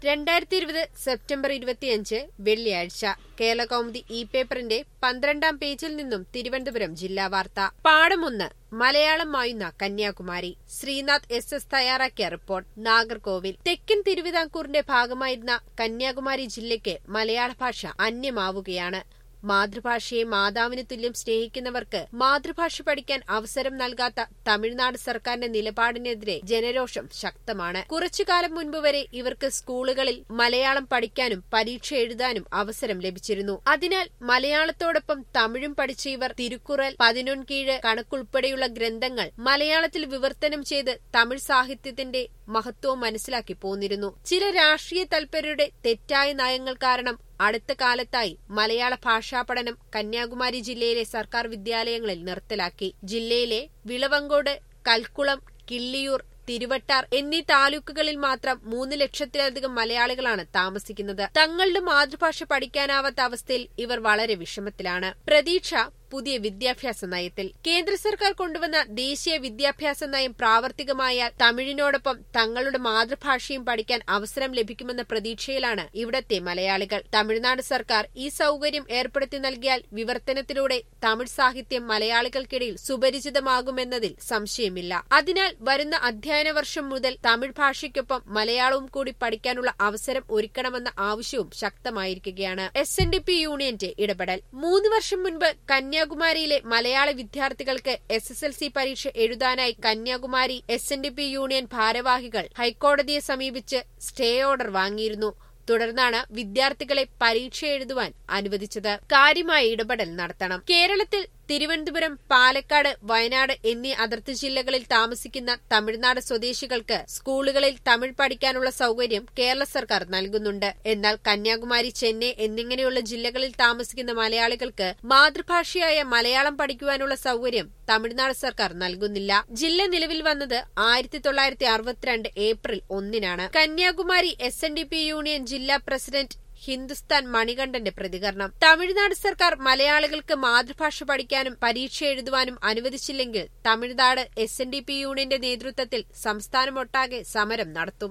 രണ്ടായിരത്തി ഇരുപത് സെപ്റ്റംബർ ഇരുപത്തിയഞ്ച് വെള്ളിയാഴ്ച കേരള കൗമുദി ഇ പേപ്പറിന്റെ പന്ത്രണ്ടാം പേജിൽ നിന്നും തിരുവനന്തപുരം ജില്ലാ വാർത്ത പാഠമൊന്ന് മലയാളം മായുന്ന കന്യാകുമാരി ശ്രീനാഥ് എസ് എസ് തയ്യാറാക്കിയ റിപ്പോർട്ട് നാഗർകോവിൽ തെക്കൻ തിരുവിതാംകൂറിന്റെ ഭാഗമായിരുന്ന കന്യാകുമാരി ജില്ലയ്ക്ക് മലയാള ഭാഷ അന്യമാവുകയാണ് മാതൃഭാഷയെ മാതാവിന് തുല്യം സ്നേഹിക്കുന്നവർക്ക് മാതൃഭാഷ പഠിക്കാൻ അവസരം നൽകാത്ത തമിഴ്നാട് സർക്കാരിന്റെ നിലപാടിനെതിരെ ജനരോഷം ശക്തമാണ് കുറച്ചുകാലം മുൻപ് വരെ ഇവർക്ക് സ്കൂളുകളിൽ മലയാളം പഠിക്കാനും പരീക്ഷ എഴുതാനും അവസരം ലഭിച്ചിരുന്നു അതിനാൽ മലയാളത്തോടൊപ്പം തമിഴും പഠിച്ച ഇവർ തിരുക്കുറൽ പതിനൊൻകീഴ് കണക്കുൾപ്പെടെയുള്ള ഗ്രന്ഥങ്ങൾ മലയാളത്തിൽ വിവർത്തനം ചെയ്ത് തമിഴ് സാഹിത്യത്തിന്റെ മഹത്വവും മനസ്സിലാക്കി പോന്നിരുന്നു ചില രാഷ്ട്രീയ തൽപരരുടെ തെറ്റായ നയങ്ങൾ കാരണം അടുത്ത കാലത്തായി മലയാള ഭാഷാ പഠനം കന്യാകുമാരി ജില്ലയിലെ സർക്കാർ വിദ്യാലയങ്ങളിൽ നിർത്തലാക്കി ജില്ലയിലെ വിളവങ്കോട് കൽക്കുളം കിള്ളിയൂർ തിരുവട്ടാർ എന്നീ താലൂക്കുകളിൽ മാത്രം മൂന്ന് ലക്ഷത്തിലധികം മലയാളികളാണ് താമസിക്കുന്നത് തങ്ങളുടെ മാതൃഭാഷ പഠിക്കാനാവാത്ത അവസ്ഥയിൽ ഇവർ വളരെ വിഷമത്തിലാണ് പ്രതീക്ഷ പുതിയ വിദ്യാഭ്യാസ നയത്തിൽ കേന്ദ്ര സർക്കാർ കൊണ്ടുവന്ന ദേശീയ വിദ്യാഭ്യാസ നയം പ്രാവർത്തികമായാൽ തമിഴിനോടൊപ്പം തങ്ങളുടെ മാതൃഭാഷയും പഠിക്കാൻ അവസരം ലഭിക്കുമെന്ന പ്രതീക്ഷയിലാണ് ഇവിടത്തെ മലയാളികൾ തമിഴ്നാട് സർക്കാർ ഈ സൌകര്യം ഏർപ്പെടുത്തി നൽകിയാൽ വിവർത്തനത്തിലൂടെ തമിഴ് സാഹിത്യം മലയാളികൾക്കിടയിൽ സുപരിചിതമാകുമെന്നതിൽ സംശയമില്ല അതിനാൽ വരുന്ന അധ്യയന വർഷം മുതൽ തമിഴ് ഭാഷയ്ക്കൊപ്പം മലയാളവും കൂടി പഠിക്കാനുള്ള അവസരം ഒരുക്കണമെന്ന ആവശ്യവും ശക്തമായിരിക്കുകയാണ് എസ് എൻ ഡി പി യൂണിയന്റെ ഇടപെടൽ മൂന്ന് വർഷം മുൻപ് കന്യാകുമാരിയിലെ മലയാള വിദ്യാർത്ഥികൾക്ക് എസ് എസ് എൽ സി പരീക്ഷ എഴുതാനായി Kanyakumari S N D P union ഭാരവാഹികൾ ഹൈക്കോടതിയെ സമീപിച്ച് സ്റ്റേ ഓർഡർ വാങ്ങിയിരുന്നു തുടർന്നാണ് വിദ്യാർത്ഥികളെ പരീക്ഷ എഴുതുവാൻ അനുവദിച്ചത് കാര്യമായ ഇടപെടൽ നടത്തണം കേരളത്തിൽ തിരുവനന്തപുരം പാലക്കാട് വയനാട് എന്നീ അതിർത്തി ജില്ലകളിൽ താമസിക്കുന്ന തമിഴ്നാട് സ്വദേശികൾക്ക് സ്കൂളുകളിൽ തമിഴ് പഠിക്കാനുള്ള സൌകര്യം കേരള സർക്കാർ നൽകുന്നുണ്ട് എന്നാൽ കന്യാകുമാരി ചെന്നൈ എന്നിങ്ങനെയുള്ള ജില്ലകളിൽ താമസിക്കുന്ന മലയാളികൾക്ക് മാതൃഭാഷയായ മലയാളം പഠിക്കുവാനുള്ള സൌകര്യം തമിഴ്നാട് സർക്കാർ നൽകുന്നില്ല ജില്ല നിലവിൽ വന്നത് ആയിരത്തി തൊള്ളായിരത്തി അറുപത്തിരണ്ട് ഏപ്രിൽ ഒന്നിനാണ് Kanyakumari S N D P union ജില്ലാ പ്രസിഡന്റ് ഹിന്ദുസ്ഥാൻ മണികണ്ഠന്റെ പ്രതികരണം തമിഴ്നാട് സർക്കാർ മലയാളികൾക്ക് മാതൃഭാഷ പഠിക്കാനും പരീക്ഷ എഴുതുവാനും അനുവദിച്ചില്ലെങ്കിൽ Tamil Nadu S N D P യൂണിയന്റെ നേതൃത്വത്തിൽ സംസ്ഥാനമൊട്ടാകെ സമരം നടത്തും